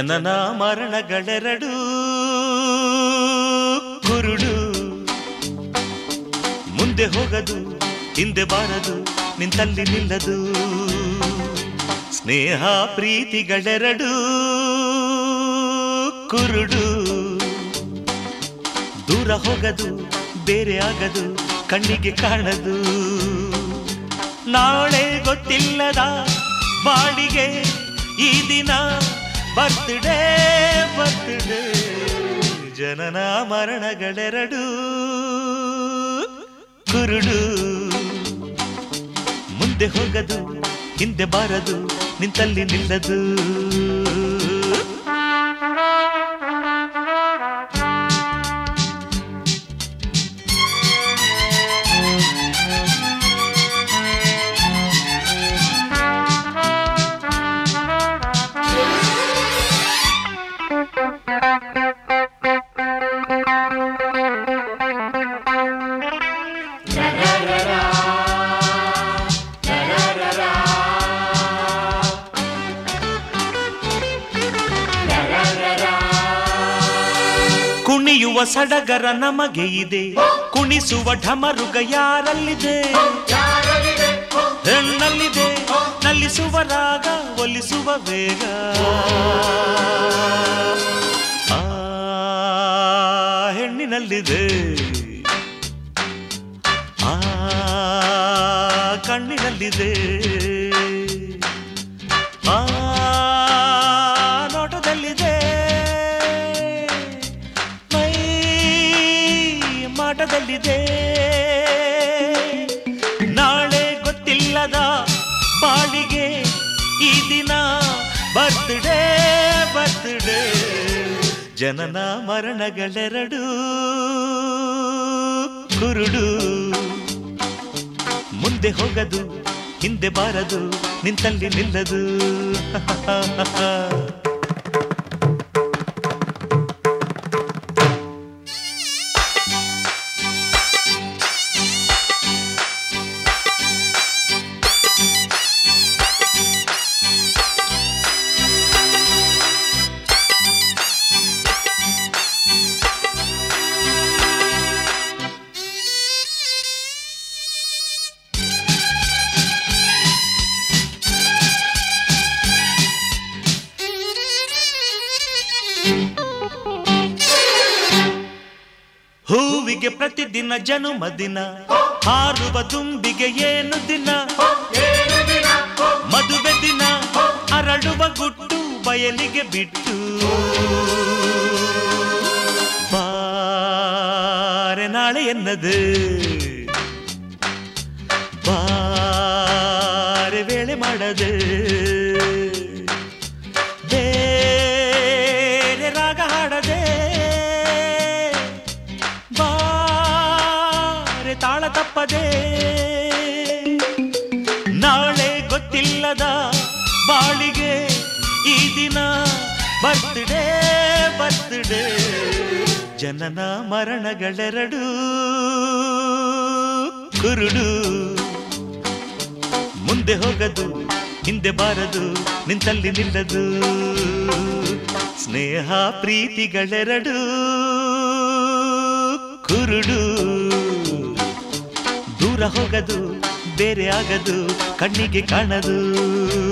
ಜನನ ಮರಣಗಳೆರಡು ಕುರುಡು ಮುಂದೆ ಹೋಗದು ಹಿಂದೆ ಬಾರದು ನಿಂತಲ್ಲಿ ನಿಲ್ಲದು ಸ್ನೇಹ ಪ್ರೀತಿಗಳೆರಡು ಕುರುಡು ದೂರ ಹೋಗದು ಬೇರೆ ಆಗದು ಕಣ್ಣಿಗೆ ಕಾಣದು ನಾಳೆ ಗೊತ್ತಿಲ್ಲದ ಬಾಡಿಗೆ ಈ ದಿನ ಬರ್ತ್ಡೇ ಬರ್ತ್ಡೇ ಜನನ ಮರಣಗಳೆರಡು ಕುರುಡು ಮುಂದೆ ಹೋಗದು ಹಿಂದೆ ಬಾರದು ನಿಂತಲ್ಲಿ ನಿಲ್ಲದು ಕುಣಿಯುವ ಸಡಗರ ನಮಗೆ ಇದೆ ಕುಣಿಸುವ ಢಮರುಗ ಯಾರಲ್ಲಿದೆ ಹೆಣ್ಣಲ್ಲಿದೆ ನಲ್ಲಿಸುವ ರಾಗ ಒಲಿಸುವ ವೇಗ ಆ ಹೆಣ್ಣಿನಲ್ಲಿದೆ ಆ ಕಣ್ಣಿನಲ್ಲಿದೆ ಆ ನೋಟದಲ್ಲಿದೆ ಮೈ ಮಾಟದಲ್ಲಿದೆ ನಾಳೆ ಗೊತ್ತಿಲ್ಲದ ಬಾಳಿಗೆ ಈ ದಿನ ಬರ್ತ್ಡೇ ಬರ್ತ್ಡೇ ಜನನ ಮರಣಗಳೆರಡು ಕುರುಡು ಮುಂದೆ ಹೋಗದು ಹಿಂದೆ ಬಾರದು ನಿಂತಲ್ಲಿ ನಿಲ್ಲದು ಹೂವಿಗೆ ಪ್ರತಿದಿನ ಜನುಮದಿನ ಹಾರುವ ದುಂಬಿಗೆ ಏನು ದಿನ ಮದುವೆ ದಿನ ಅರಳುವ ಗುಟ್ಟು ಬಯಲಿಗೆ ಬಿಟ್ಟು ಬಾರೆ ನಾಳೆ ಎನ್ನದು ಬಾರೆ ವೇಳೆ ಮಾಡದು ಬೇರೆ ರಾಗ ಹಾಡದೆ ಬಾರೆ ತಾಳ ತಪ್ಪದೆ ನಾಳೆ ಗೊತ್ತಿಲ್ಲದ ಬಾಳಿಗೆ ಈ ದಿನ ಬರ್ತ್ಡೇ ಬರ್ತ್ಡೇ ಜನನ ಮರಣಗಳೆರಡು ಕುರುಡು ಮುಂದೆ ಹೋಗದು ಹಿಂದೆ ಬಾರದು ನಿಂತಲ್ಲಿ ನಿಲ್ಲದು ಸ್ನೇಹ ಪ್ರೀತಿಗಳೆರಡು ಕುರುಡು ದೂರ ಹೋಗದು ಬೇರೆ ಆಗದು ಕಣ್ಣಿಗೆ ಕಾಣದು